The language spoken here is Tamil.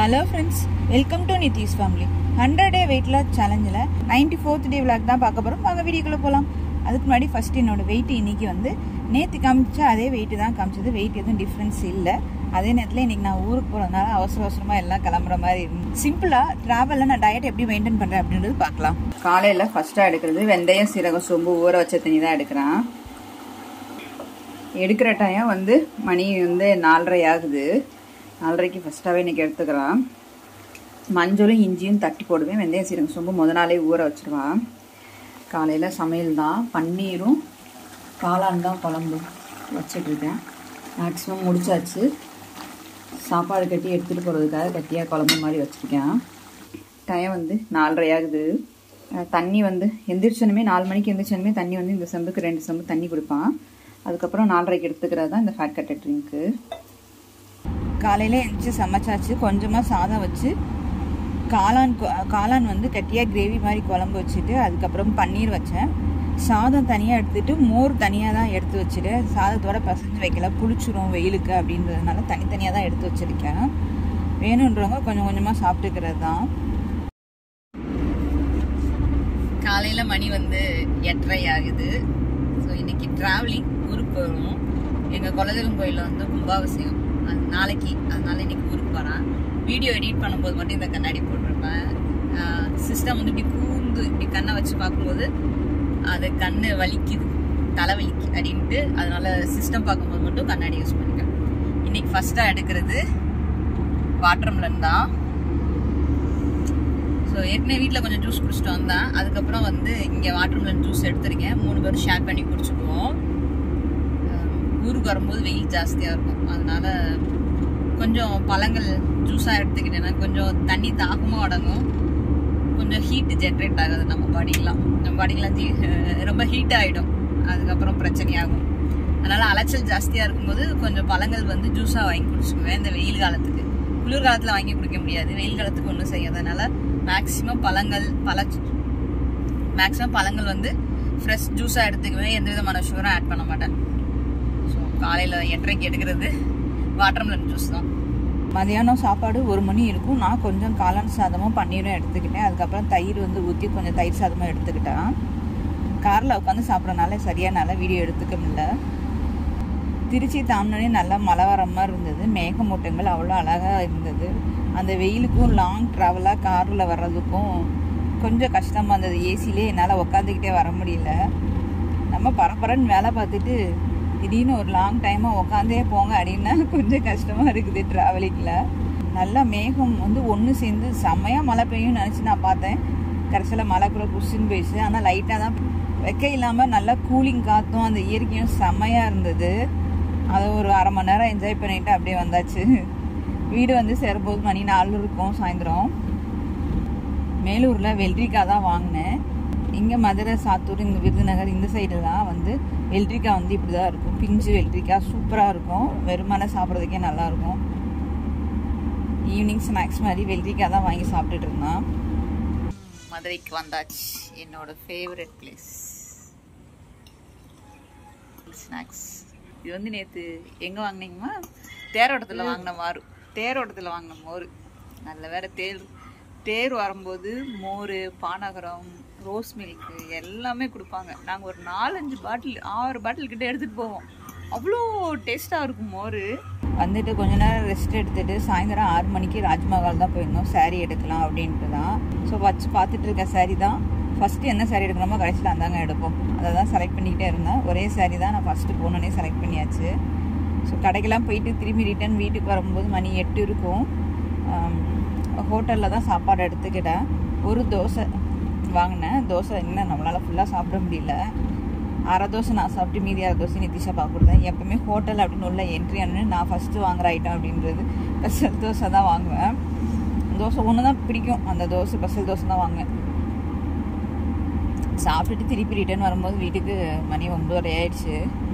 hello friends welcome to Nitish family hundred day weight loss சேலஞ்சில் நைன்டி ஃபோர்த் டே விளாக் தான் பார்க்க போகிறோம் வாங்க வீடியோக்குள்ளே போகலாம் அதுக்கு முன்னாடி ஃபர்ஸ்ட் என்னோட வெயிட் இன்னைக்கு வந்து நேற்று காமிச்சா அதே வெயிட் தான் காமிச்சது வெயிட் எதுவும் டிஃப்ரென்ஸ் இல்லை அதே நேரத்தில் இன்னைக்கு நான் ஊருக்கு போகிறதுனால அவசர அவசரமாக எல்லாம் கிளம்புற மாதிரி இருந்து சிம்பிளாக ட்ராவலில் நான் டயட் எப்படி மெயின்டைன் பண்ணுறேன் அப்படின்றது பார்க்கலாம் காலையில் ஃபஸ்ட்டாக எடுக்கிறது வெந்தயம் சீரகம் சோம்பு ஊற வச்ச தண்ணி தான் எடுக்கிறேன் எடுக்கிற டைம் வந்து மணி வந்து நாலரை ஆகுது நாலரைக்கு ஃபஸ்ட்டாகவே இன்றைக்கி எடுத்துக்கிறேன் மஞ்சளும் இஞ்சியும் தட்டி போடுவேன் வெந்தயம் சீரகம் சோம்பு முத நாளே ஊற வச்சுருவேன் காலையில் சமையல் தான் பன்னீரும் காளான் தான் குழம்பு வச்சிட்ருக்கேன் மேக்ஸிமம் முடிச்சாச்சு சாப்பாடு கட்டி எடுத்துகிட்டு போகிறதுக்காக கட்டியாக குழம்பு மாதிரி வச்சுருக்கேன் டைம் வந்து நாலரை ஆகுது தண்ணி வந்து எந்திரிச்சனுமே நாலு மணிக்கு எந்திரிச்சனுமே தண்ணி வந்து இந்த செம்புக்கு ரெண்டு செம்பு தண்ணி கொடுப்பான் அதுக்கப்புறம் நாலரைக்கு எடுத்துக்கிறது தான் இந்த ஃபேட் கட்டட் ட்ரிங்க்கு காலையில் எழுந்துச்சு சமைச்சாச்சு கொஞ்சமாக சாதம் வச்சு காளான் காளான் வந்து கட்டியாக கிரேவி மாதிரி குழம்பு வச்சுட்டு அதுக்கப்புறம் பன்னீர் வச்சேன் சாதம் தனியாக எடுத்துட்டு மோர் தனியாக தான் எடுத்து வச்சுட்டு சாதத்தோட பசஞ்சு வைக்கல புளிச்சிரும் வெயிலுக்கு அப்படின்றதுனால தனித்தனியாக தான் எடுத்து வச்சுருக்கேன் வேணுன்றவங்க கொஞ்சம் கொஞ்சமாக சாப்பிட்டுக்கிறது தான் காலையில் மணி வந்து எட்டரை ஆகுது ஸோ இன்னைக்கு ட்ராவலிங் ஊருக்கு போகிறோம் எங்கள் குலதெய்வம் கோயிலில் வந்து கும்பாபிஷேகம் அது நாளைக்கு அதனால இன்னைக்கு ஊருக்கு போகிறேன் வீடியோ எடிட் பண்ணும்போது மட்டும் இந்த கண்ணாடி போட்டிருப்பேன் சிஸ்டம் வந்து இப்படி கூர்ந்து இப்படி கண்ணை வச்சு பார்க்கும்போது அது கண்ணு வலிக்குது தலை வலிக்கு அப்படின்ட்டு அதனால சிஸ்டம் பார்க்கும்போது மட்டும் கண்ணாடி யூஸ் பண்ணிக்கிறேன் இன்னைக்கு ஃபஸ்ட்டாக எடுக்கிறது வாட்டர்மெலன் தான் ஸோ ஏற்கனவே வீட்டில் கொஞ்சம் ஜூஸ் குடிச்சிட்டு வந்தேன் அதுக்கப்புறம் வந்து இங்கே வாட்டர்மெலன் ஜூஸ் எடுத்துருக்கேன் மூணு பேரும் ஷேர் பண்ணி குடிச்சுக்குவோம் ஊருக்கு வரும்போது வெயில் ஜாஸ்தியாக இருக்கும் அதனால கொஞ்சம் பழங்கள் ஜூஸாக எடுத்துக்கிட்டேன்னா கொஞ்சம் தண்ணி தாகமாக அடங்கும் கொஞ்சம் ஹீட்டு ஜென்ரேட் ஆகுது நம்ம பாடிக்கெலாம் நம்ம பாடிக்கெலாம் ரொம்ப ஹீட் ஆகிடும் அதுக்கப்புறம் பிரச்சனையாகும் அதனால் அலைச்சல் ஜாஸ்தியாக இருக்கும்போது கொஞ்சம் பழங்கள் வந்து ஜூஸாக வாங்கி குடிச்சுக்குவேன் இந்த வெயில் காலத்துக்கு குளிர் காலத்தில் வாங்கி குடிக்க முடியாது வெயில் காலத்துக்கு ஒன்றும் செய்யாதனால மேக்ஸிமம் பழங்கள் பழ மேக்ஸிமம் பழங்கள் வந்து ஃப்ரெஷ் ஜூஸாக எடுத்துக்குவேன் எந்த விதமான சுகரும் ஆட் பண்ண மாட்டேன் ஸோ காலையில் எட்டரைக்கு எடுக்கிறது வாட்டர்மெலன் ஜூஸ் தான் மதியானம் சாப்பாடு ஒரு மணி இருக்கும் நான் கொஞ்சம் காளான் சாதமும் பன்னீரும் எடுத்துக்கிட்டேன் அதுக்கப்புறம் தயிர் வந்து ஊற்றி கொஞ்சம் தயிர் சாதமும் எடுத்துக்கிட்டேன் காரில் உட்காந்து சாப்பிட்றனால சரியாக நல்லா வீடியோ எடுத்துக்க முடியல திருச்சி தாண்டினே நல்லா மழை வர மாதிரி இருந்தது மேகமூட்டங்கள் அவ்வளோ அழகாக இருந்தது அந்த வெயிலுக்கும் லாங் ட்ராவலாக காரில் வர்றதுக்கும் கொஞ்சம் கஷ்டமாக இருந்தது ஏசிலே என்னால் உக்காந்துக்கிட்டே வர முடியல நம்ம பரபரன்னு வேலை பார்த்துட்டு திடீர்னு ஒரு லாங் டைமாக உக்காந்தே போங்க அப்படின்னா கொஞ்சம் கஷ்டமாக இருக்குது ட்ராவலிங்கில் நல்லா மேகம் வந்து ஒன்று சேர்ந்து செம்மையாக மழை பெய்யும் நினச்சி நான் பார்த்தேன் கடைசியில் மழை கூட புஷ்ஷுன்னு போயிடுச்சு ஆனால் லைட்டாக தான் வெக்க இல்லாமல் நல்லா கூலிங் காற்றும் அந்த இயற்கையும் செம்மையாக இருந்தது அதை ஒரு அரை மணி நேரம் என்ஜாய் பண்ணிட்டு அப்படியே வந்தாச்சு வீடு வந்து சேரும்போது மணி நாலு இருக்கும் சாயந்தரம் மேலூரில் வெள்ளரிக்காய் தான் வாங்கினேன் இங்கே மதுரை சாத்தூர் இந்த விருதுநகர் இந்த சைடெல்லாம் வந்து வெள்ளரிக்காய் வந்து இப்படி தான் இருக்கும் பிஞ்சு வெள்ளரிக்காய் சூப்பராக இருக்கும் வெறுமனை சாப்பிட்றதுக்கே நல்லாயிருக்கும் ஈவினிங் ஸ்நாக்ஸ் மாதிரி வெள்ளரிக்காய் தான் வாங்கி சாப்பிட்டுட்டு இருந்தோம் மதுரைக்கு வந்தாச்சு என்னோட ஃபேவரட் பிளேஸ் ஸ்நாக்ஸ் இது வந்து நேற்று எங்கே வாங்கினீங்கம்மா தேரோட்டத்தில் வாங்கின மாறு தேரோட்டத்தில் வாங்கின மோர் நல்ல வேற தேர் தேர் வரும்போது மோர் பானகரம் ரோஸ் மில்க்கு எல்லாமே கொடுப்பாங்க நாங்கள் ஒரு நாலஞ்சு பாட்டில் ஆறு பாட்டில் கிட்ட எடுத்துகிட்டு போவோம் அவ்வளோ டேஸ்ட்டாக இருக்கும் மோர் வந்துட்டு கொஞ்ச நேரம் ரெஸ்ட் எடுத்துட்டு சாயந்தரம் ஆறு மணிக்கு ராஜ்மஹால் தான் போயிருந்தோம் சாரீ எடுக்கலாம் அப்படின்ட்டு தான் ஸோ வச்சு பார்த்துட்டு இருக்க சாரீ தான் ஃபஸ்ட்டு என்ன சாரீ எடுக்கணுமோ கடைசியில் அந்தாங்க எடுப்போம் அதை தான் செலக்ட் பண்ணிக்கிட்டே இருந்தேன் ஒரே சாரீ தான் நான் ஃபஸ்ட்டு போனோடனே செலக்ட் பண்ணியாச்சு ஸோ கடைக்கெல்லாம் போயிட்டு திரும்பி ரிட்டன் வீட்டுக்கு வரும்போது மணி எட்டு இருக்கும் ஹோட்டலில் தான் சாப்பாடு எடுத்துக்கிட்டேன் ஒரு தோசை வாங்கினேன் தோசை என்ன நம்மளால் ஃபுல்லாக சாப்பிட முடியல அரை தோசை நான் சாப்பிட்டு மீதி அரை தோசை நிதிஷா பார்க்குறேன் எப்போவுமே ஹோட்டல் அப்படின்னு உள்ள என்ட்ரி ஆனு நான் ஃபஸ்ட்டு வாங்குற ஐட்டம் அப்படின்றது ஸ்பெஷல் தோசை தான் வாங்குவேன் தோசை ஒன்று தான் பிடிக்கும் அந்த தோசை ஸ்பெஷல் தோசை தான் வாங்குவேன் சாப்பிட்டுட்டு திருப்பி ரிட்டர்ன் வரும்போது வீட்டுக்கு மணி ஒன்பதரை ஆயிடுச்சு